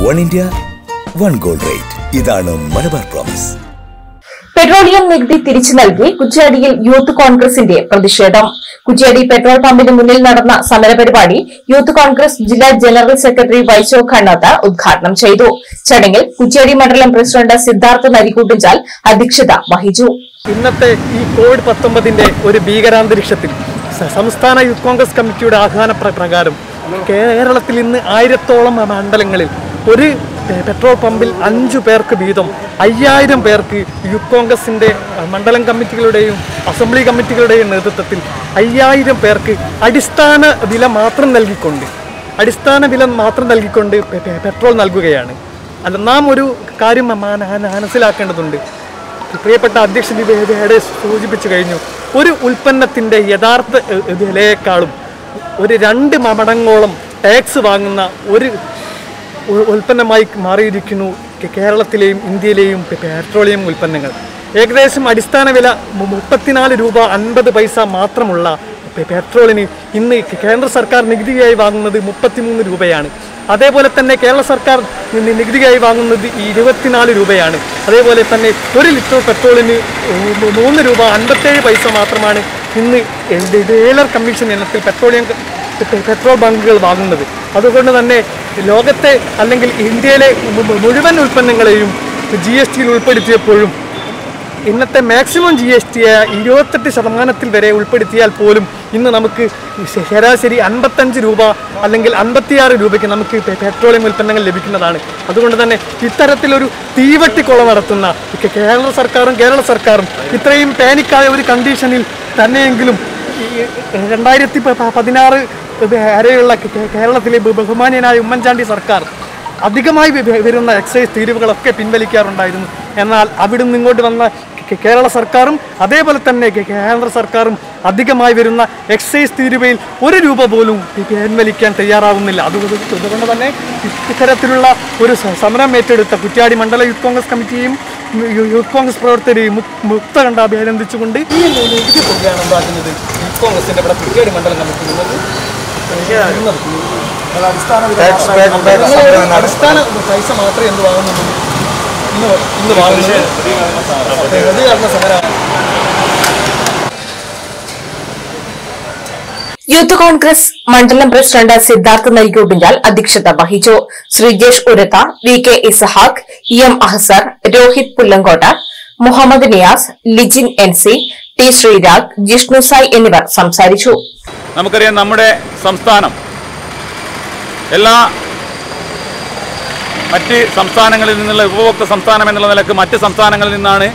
one India one gold rate ഇതാണ് Malabar promise petroleum നികുതി തിരിച്ചു നൽകി കുറ്റ്യാടിയിൽ യൂത്ത് കോൺഗ്രസിന്റെ പ്രതിഷേധം കുറ്റ്യാടി പെട്രോൾ പമ്പിന് മുന്നിൽ നടന്ന സമരപരിപാടി യൂത്ത് കോൺഗ്രസ് ജില്ലാ ജനറൽ സെക്രട്ടറി വൈശോ ഖണ്ണത്ത് ഉദ്ഘാടനം ചെയ്തു ചടങ്ങിൽ കുറ്റ്യാടി മണ്ഡലം പ്രസിഡന്റ് സിദ്ധാർത്ഥ നരിക്കൂട്ടിച്ചാൽ അധ്യക്ഷത വഹിച്ചു ഇന്നത്തെ ഈ കോവിഡ് പത്തൊമ്പതിൻ്റെ ഒരു ഭീകരാന്തരീക്ഷത്തിൽ സ- സംസ്ഥാന യൂത്ത് കോൺഗ്രസ് കമ്മിറ്റിയുടെ ആഹ്വാന പ്ര- പ്രകാരം കേരളത്തിൽ ഇന്ന് ആയിരത്തോളം മണ്ഡലങ്ങളിൽ ഒരു പെ- പെട്രോൾ പമ്പിൽ അഞ്ചു പേർക്ക് വീതം അയ്യായിരം പേർക്ക് യൂത്ത് കോൺഗ്രസിൻ്റെ മണ്ഡലം കമ്മിറ്റികളുടെയും അസംബ്ലി കമ്മിറ്റികളുടെയും നേതൃത്വത്തിൽ അയ്യായിരം പേർക്ക് അടിസ്ഥാന വില മാത്രം നൽകിക്കൊണ്ട് അടിസ്ഥാന വില മാത്രം നൽകിക്കൊണ്ട് പെ- പെ- പെട്രോൾ നൽകുകയാണ് അല്ല നാം ഒരു കാര്യം മ- മനസ്സിലാക്കേണ്ടതുണ്ട് പ്രിയപ്പെട്ട അധ്യക്ഷൻ ഇവിടെ സൂചിപ്പിച്ചു കഴിഞ്ഞു ഒരു ഉൽപ്പന്നത്തിൻ്റെ യഥാർത്ഥ എ, എ, വിലയേക്കാളും ഒരു രണ്ട് മടങ്ങോളം ടാക്സ് വാങ്ങുന്ന ഒരു ഉ- ഉൽപ്പന്നമായി മാറിയിരിക്കുന്നു കേ- കേരളത്തിലെയും ഇന്ത്യയിലെയും പെ- പെട്രോളിയം ഉൽപ്പന്നങ്ങൾ ഏകദേശം അടിസ്ഥാന വില മു- മുപ്പത്തിനാല് രൂപ അൻപത് പൈസ മാത്രമുള്ള പെ- പെട്രോളിന് ഇന്ന് കേന്ദ്ര സർക്കാർ നികുതിയായി വാങ്ങുന്നത് മുപ്പത്തിമൂന്ന് രൂപയാണ് അതേപോലെ തന്നെ കേരള സർക്കാർ നി- നികുതിയായി വാങ്ങുന്നത് ഇരുപത്തിനാല് രൂപയാണ് അതേപോലെ തന്നെ ഒരു ലിറ്റർ പെട്രോളിന് മൂ- മൂന്ന് രൂപ അൻപത്തേഴ് പൈസ മാത്രമാണ് ഇന്ന് ഡീലർ കമ്മീഷൻ ഇനത്തിൽ പെട്രോളിയം ക- പെ- പെട്രോൾ ബങ്കുകൾ വാങ്ങുന്നത് അതുകൊണ്ട് തന്നെ ലോകത്തെ അല്ലെങ്കിൽ ഇന്ത്യയിലെ മു- മു- മുഴുവൻ ഉൽപ്പന്നങ്ങളെയും ജി എസ് ടിയിൽ ഉൾപ്പെടുത്തിയപ്പോഴും ഇന്നത്തെ മാക്സിമം ജി എസ് ടി ഇരുപത്തെട്ട് ശതമാനത്തിൽ വരെ ഉൾപ്പെടുത്തിയാൽ പോലും ഇന്ന് നമുക്ക് ശരാശരി അൻപത്തഞ്ച് രൂപ അല്ലെങ്കിൽ അൻപത്തിയാറ് രൂപയ്ക്ക് നമുക്ക് പെ- പെട്രോളിയം ഉൽപ്പന്നങ്ങൾ ലഭിക്കുന്നതാണ് അതുകൊണ്ട് തന്നെ ഇത്തരത്തിലൊരു തീവട്ടിക്കൊള നടത്തുന്ന കേ- കേരള സർക്കാരും കേരള സർക്കാരും ഇത്രയും പാനിക്കായ ഒരു കണ്ടീഷനിൽ തന്നെയെങ്കിലും ഈ രണ്ടായിരത്തി പ- പ- പതിനാറ് വരെയുള്ള കേ- കേരളത്തിലെ ബഹു- ബഹുമാന്യനായ ഉമ്മൻചാണ്ടി സർക്കാർ അധികമായി വ- വരുന്ന എക്സൈസ് തീരുവകളൊക്കെ പിൻവലിക്കാറുണ്ടായിരുന്നു എന്നാൽ അവിടുന്ന് ഇങ്ങോട്ട് വന്ന കേ- കേരള സർക്കാരും അതേപോലെ തന്നെ കേ- കേന്ദ്ര സർക്കാരും അധികമായി വരുന്ന എക്സൈസ് തീരുവയിൽ ഒരു രൂപ പോലും പിൻവലിക്കാൻ തയ്യാറാവുന്നില്ല അതുകൊണ്ട് അതുകൊണ്ട് തന്നെ ഇ- ഇത്തരത്തിലുള്ള ഒരു സ- സമരം ഏറ്റെടുത്ത കുറ്റ്യാടി മണ്ഡല യൂത്ത് കോൺഗ്രസ് കമ്മിറ്റിയും യു- യൂത്ത് കോൺഗ്രസ് പ്രവർത്തകരെയും മു- മുക്ത കണ്ട് അഭിനന്ദിച്ചുകൊണ്ട് ഈ നികുതി തുകയാണ് ഉണ്ടാക്കുന്നത് യൂത്ത് കോൺഗ്രസിന്റെ ഇവിടെ കുറ്റ്യാടി മണ്ഡലം കമ്മിറ്റി അടിസ്ഥാന പൈസ മാത്രമേ എന്ത് വാങ്ങുന്നുള്ളൂ ഇന്ന് ഇന്ന് വാങ്ങുന്നത് പ്രതികരണ സമരം യൂത്ത് കോൺഗ്രസ് മണ്ഡലം പ്രസിഡന്റ് സിദ്ധാർത്ഥ നരിക്കൂട്ടിഞ്ചാൽ അധ്യക്ഷത വഹിച്ചു Sreejesh Uratha V K Ishaq E M Ahsar Rohit Pullangotta Muhammad Niyas Lijin N C T Sreerag Jishnu Sai എന്നിവർ സംസാരിച്ചു നമുക്കറിയാം നമ്മുടെ സംസ്ഥാനം എല്ലാ മറ്റ് സംസ്ഥാനങ്ങളിൽ നിന്നുള്ള ഉപഭോക്തൃ സംസ്ഥാനം എന്നുള്ള നിലക്ക് മറ്റ് സംസ്ഥാനങ്ങളിൽ നിന്നാണ്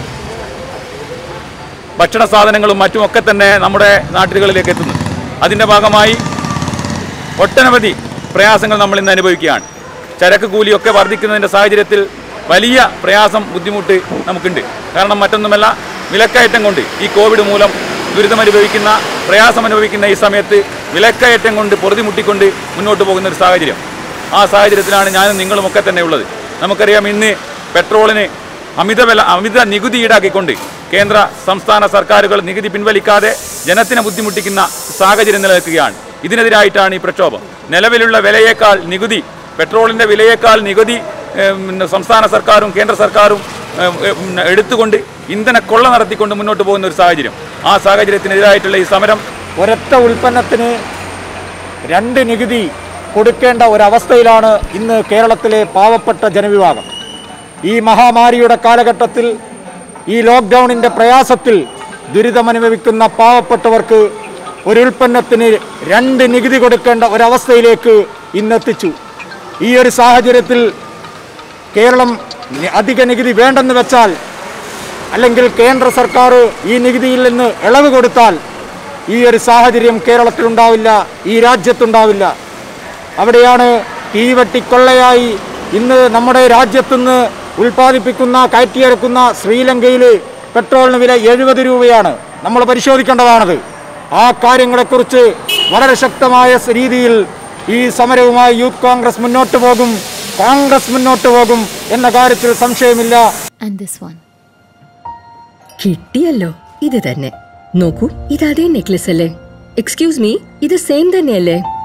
ഭക്ഷണ സാധനങ്ങളും മറ്റുമൊക്കെ തന്നെ നമ്മുടെ നാട്ടുകളിലേക്ക് എത്തുന്നത് അതിൻ്റെ ഭാഗമായി ഒട്ടനവധി പ്രയാസങ്ങൾ നമ്മൾ ഇന്ന് അനുഭവിക്കുകയാണ് ചരക്ക് കൂലിയൊക്കെ വർദ്ധിക്കുന്നതിൻ്റെ സാഹചര്യത്തിൽ വലിയ പ്രയാസം ബുദ്ധിമുട്ട് നമുക്കുണ്ട് കാരണം മറ്റൊന്നുമല്ല വിലക്കയറ്റം കൊണ്ട് ഈ കോവിഡ് മൂലം ദുരിതമനുഭവിക്കുന്ന പ്രയാസം അനുഭവിക്കുന്ന ഈ സമയത്ത് വിലക്കയറ്റം കൊണ്ട് പൊറുതിമുട്ടിക്കൊണ്ട് മുന്നോട്ട് പോകുന്ന ഒരു സാഹചര്യം ആ സാഹചര്യത്തിലാണ് ഞാനും നിങ്ങളുമൊക്കെ തന്നെ ഉള്ളത് നമുക്കറിയാം ഇന്ന് പെട്രോളിന് അമിത വില അമിത നികുതി ഈടാക്കിക്കൊണ്ട് കേന്ദ്ര സംസ്ഥാന സർക്കാരുകൾ നികുതി പിൻവലിക്കാതെ ജനത്തിനെ ബുദ്ധിമുട്ടിക്കുന്ന സാഹചര്യം നിലനിൽക്കുകയാണ് ഇതിനെതിരായിട്ടാണ് ഈ പ്രക്ഷോഭം നിലവിലുള്ള വിലയേക്കാൾ നികുതി പെട്രോളിൻ്റെ വിലയേക്കാൾ നികുതി ഏം, പിന്നെ സംസ്ഥാന സർക്കാരും കേന്ദ്ര സർക്കാരും ഏം, ഏം, പിന്നെ എടുത്തുകൊണ്ട് ഇന്ധന കൊള്ള നടത്തിക്കൊണ്ട് മുന്നോട്ട് പോകുന്ന ഒരു സാഹചര്യം ആ സാഹചര്യത്തിനെതിരായിട്ടുള്ള ഈ സമരം ഒരൊറ്റ ഉൽപ്പന്നത്തിന് രണ്ട് നികുതി കൊടുക്കേണ്ട ഒരവസ്ഥയിലാണ് ഇന്ന് കേരളത്തിലെ പാവപ്പെട്ട ജനവിഭാഗം ഈ മഹാമാരിയുടെ കാലഘട്ടത്തിൽ ഈ ലോക്ക്ഡൗണിൻ്റെ പ്രയാസത്തിൽ ദുരിതമനുഭവിക്കുന്ന പാവപ്പെട്ടവർക്ക് ഒരു ഉൽപ്പന്നത്തിന് രണ്ട് നികുതി കൊടുക്കേണ്ട ഒരവസ്ഥയിലേക്ക് ഇന്നെത്തിച്ചു ഈ ഒരു സാഹചര്യത്തിൽ കേരളം നി- അധിക നികുതി വേണ്ടെന്ന് വെച്ചാൽ അല്ലെങ്കിൽ കേന്ദ്ര സർക്കാർ ഈ നികുതിയിൽ നിന്ന് ഇളവ് കൊടുത്താൽ ഈ ഒരു സാഹചര്യം കേരളത്തിലുണ്ടാവില്ല ഈ രാജ്യത്തുണ്ടാവില്ല അവിടെയാണ് തീവട്ടിക്കൊള്ളയായി ഇന്ന് നമ്മുടെ രാജ്യത്തുനിന്ന് ഉൽപ്പാദിപ്പിക്കുന്ന കയറ്റിയിറക്കുന്ന ശ്രീലങ്കയിൽ പെട്രോളിന് വില എഴുപത് രൂപയാണ് നമ്മൾ പരിശോധിക്കേണ്ടതാണത് ആ കാര്യങ്ങളെക്കുറിച്ച് വളരെ ശക്തമായ സ് രീതിയിൽ ഈ സമരവുമായി യൂത്ത് കോൺഗ്രസ് മുന്നോട്ട് പോകും കോൺഗ്രസ് മുന്നോട്ട് പോകും എന്ന കാര്യത്തിൽ സംശയമില്ല ആൻഡ് ദിസ് വൺ കിട്ടിയല്ലോ ഇത് തന്നെ നോക്കൂ ഇത് അതേ നെക്ലസ് അല്ലേ എക്സ്ക്യൂസ് മീ ഇത് സെയിം തന്നെയല്ലേ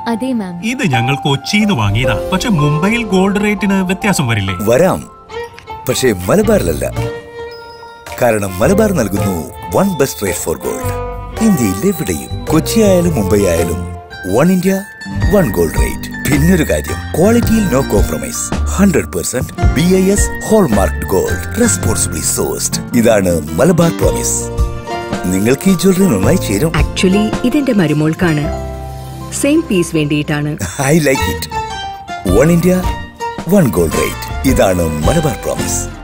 അതെ മാം ഇത് ഞങ്ങൾ കൊച്ചിന്ന് വാങ്ങിയതാ പക്ഷെ മുംബൈയിൽ ഗോൾഡ് റേറ്റിന് വ്യത്യാസം വരില്ലേ വരാം പക്ഷേ മലബാറിലല്ല കാരണം മലബാർ നൽകുന്നു one best rate for gold ഇന്ത്യയിൽ എവിടെയും കൊച്ചി ആയാലും മുംബൈ ആയാലും one India one gold rate പിന്നൊരു കാര്യം ക്വാളിറ്റിയിൽ no compromise hundred percent B I S hallmark gold responsibly sourced ഇതാണ് മലബാർ പ്രോമിസ് നിങ്ങൾക്ക് ഈ ജ്വല്ലറി നന്നായി ചേരും ആക്ച്വലി ഇതെന്റെ മരുമോൾക്കാണ് സെയിം പീസ് വേണ്ടിയിട്ടാണ് I like it one India one gold rate ഇതാണ് മലബാർ പ്രോമിസ്